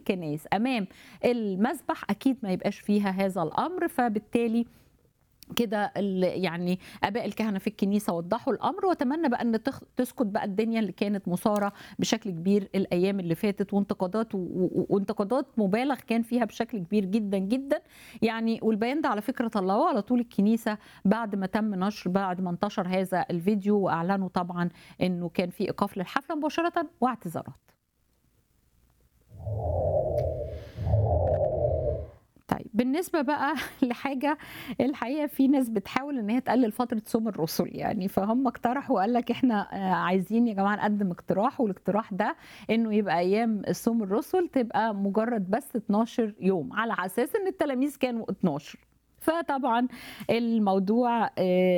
الكنائس امام المذبح اكيد ما يبقاش فيها هذا الامر فبالتالي كده يعني اباء الكهنه في الكنيسه وضحوا الامر واتمنى بقى ان تسكت بقى الدنيا اللي كانت مثاره بشكل كبير الايام اللي فاتت وانتقادات وانتقادات مبالغ كان فيها بشكل كبير جدا جدا يعني والبيان ده على فكره طلعوه على طول الكنيسه بعد ما تم نشر بعد ما انتشر هذا الفيديو واعلنوا طبعا انه كان في ايقاف للحفله مباشره واعتذارات طيب بالنسبة بقى لحاجة الحقيقة في ناس بتحاول ان هي تقلل فترة صوم الرسل يعني فهم اقترحوا وقال لك احنا عايزين يا جماعة نقدم اقتراح والاقتراح ده انه يبقى ايام صوم الرسل تبقى مجرد بس 12 يوم على اساس ان التلاميذ كانوا 12 فطبعا الموضوع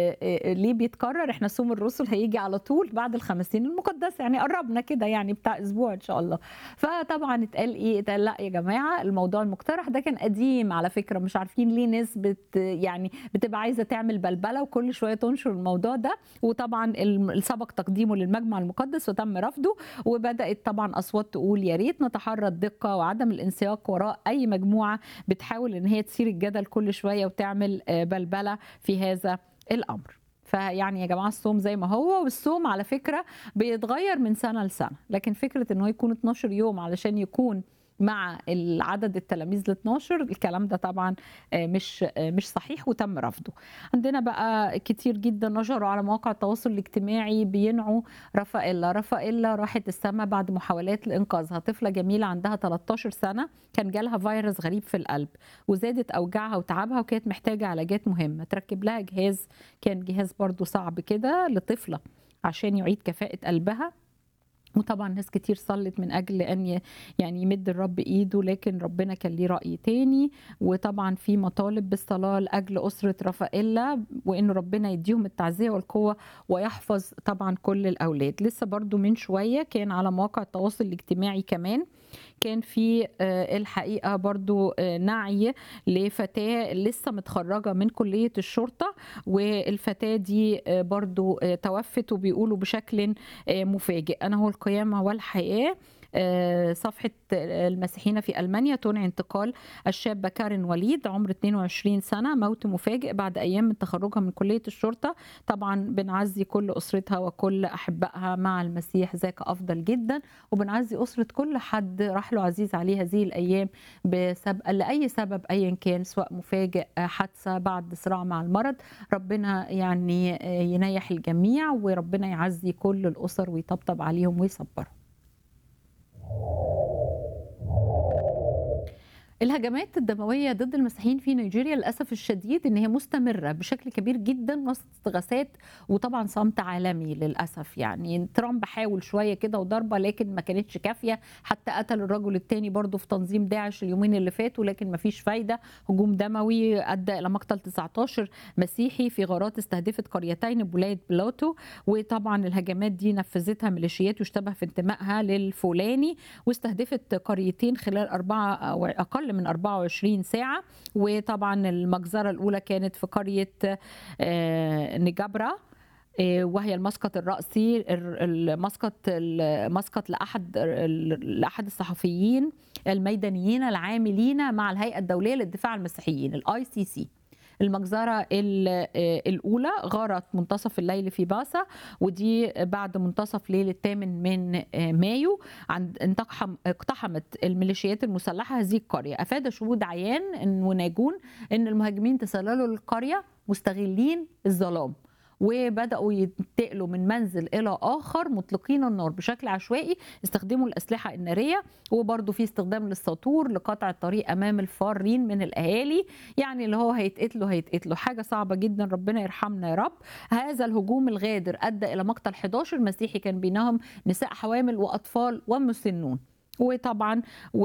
ليه بيتكرر احنا صوم الرسل هيجي على طول بعد الخمسين المقدسه يعني قربنا كده يعني بتاع اسبوع ان شاء الله فطبعا اتقال ايه اتقال لا يا جماعه الموضوع المقترح ده كان قديم على فكره مش عارفين ليه ناس بت يعني بتبقى عايزه تعمل بلبله وكل شويه تنشر الموضوع ده وطبعا سبق تقديمه للمجمع المقدس وتم رفضه وبدات طبعا اصوات تقول يا ريت نتحرى الدقه وعدم الانسياق وراء اي مجموعه بتحاول ان هي تثير الجدل كل شويه وتعمل بلبله في هذا الامر فيعني يا جماعه الصوم زي ما هو والصوم على فكره بيتغير من سنه لسنه لكن فكره ان هو يكون 12 يوم علشان يكون مع العدد التلاميذ ل 12 الكلام ده طبعا مش مش صحيح وتم رفضه. عندنا بقى كتير جدا نشروا على مواقع التواصل الاجتماعي بينعوا رافائيلا، رافائيلا راحت السما بعد محاولات لانقاذها، طفله جميله عندها 13 سنه كان جالها فيروس غريب في القلب وزادت اوجاعها وتعبها وكانت محتاجه علاجات مهمه، تركب لها جهاز كان جهاز برضو صعب كده لطفله عشان يعيد كفاءه قلبها وطبعا ناس كتير صلت من اجل ان يعني يمد الرب ايده لكن ربنا كان ليه راي تاني وطبعا في مطالب بالصلاه لاجل اسره رافائيلا وان ربنا يديهم التعزيه والقوه ويحفظ طبعا كل الاولاد لسه برضو من شويه كان على مواقع التواصل الاجتماعي كمان كان في الحقيقه برضو نعي لفتاه لسه متخرجه من كليه الشرطه والفتاه دي برضو توفت وبيقولوا بشكل مفاجئ انا هو القيامه والحياه صفحة المسيحيين في ألمانيا تنعي انتقال الشابة كارين وليد عمر 22 سنة موت مفاجئ بعد أيام من تخرجها من كلية الشرطة طبعا بنعزي كل أسرتها وكل أحبائها مع المسيح ذاك أفضل جدا وبنعزي أسرة كل حد راح له عزيز عليه هذه الأيام بسبب لأي سبب أيا كان سواء مفاجئ حادثة بعد صراع مع المرض ربنا يعني ينيح الجميع وربنا يعزي كل الأسر ويطبطب عليهم ويصبرهم الهجمات الدمويه ضد المسيحيين في نيجيريا للاسف الشديد ان هي مستمره بشكل كبير جدا وسط استغاثات وطبعا صمت عالمي للاسف يعني ترامب حاول شويه كده وضربه لكن ما كانتش كافيه حتى قتل الرجل الثاني برضه في تنظيم داعش اليومين اللي فاتوا لكن ما فيش فايده هجوم دموي ادى الى مقتل 19 مسيحي في غارات استهدفت قريتين بولايه بلوتو وطبعا الهجمات دي نفذتها ميليشيات يشتبه في انتمائها للفولاني واستهدفت قريتين خلال اربعه او اقل من 24 ساعة وطبعا المجزرة الأولى كانت في قرية نجابرا وهي المسقط الرأسي المسقط المسقط لأحد لأحد الصحفيين الميدانيين العاملين مع الهيئة الدولية للدفاع عن المسيحيين الاي سي سي المجزرة الأولى غارت منتصف الليل في باسا ودي بعد منتصف ليل الثامن من مايو عند اقتحمت الميليشيات المسلحة هذه القرية أفاد شهود عيان وناجون أن المهاجمين تسللوا للقرية مستغلين الظلام وبداوا ينتقلوا من منزل الى اخر مطلقين النار بشكل عشوائي استخدموا الاسلحه الناريه وبرضه في استخدام للساطور لقطع الطريق امام الفارين من الاهالي يعني اللي هو هيتقتلوا هيتقتلوا حاجه صعبه جدا ربنا يرحمنا يا رب هذا الهجوم الغادر ادى الى مقتل 11 مسيحي كان بينهم نساء حوامل واطفال ومسنون وطبعا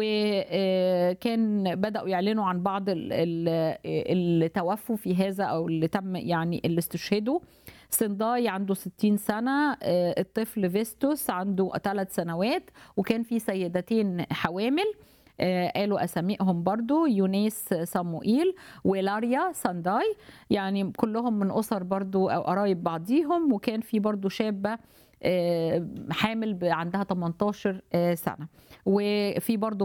وكان بداوا يعلنوا عن بعض اللي توفوا في هذا او اللي تم يعني اللي استشهدوا سنداي عنده 60 سنة الطفل فيستوس عنده ثلاث سنوات وكان في سيدتين حوامل قالوا اساميهم برضو يونيس صموئيل ولاريا سانداي يعني كلهم من اسر برضو او قرايب بعضيهم وكان في برضو شابه حامل عندها 18 سنه وفي برضو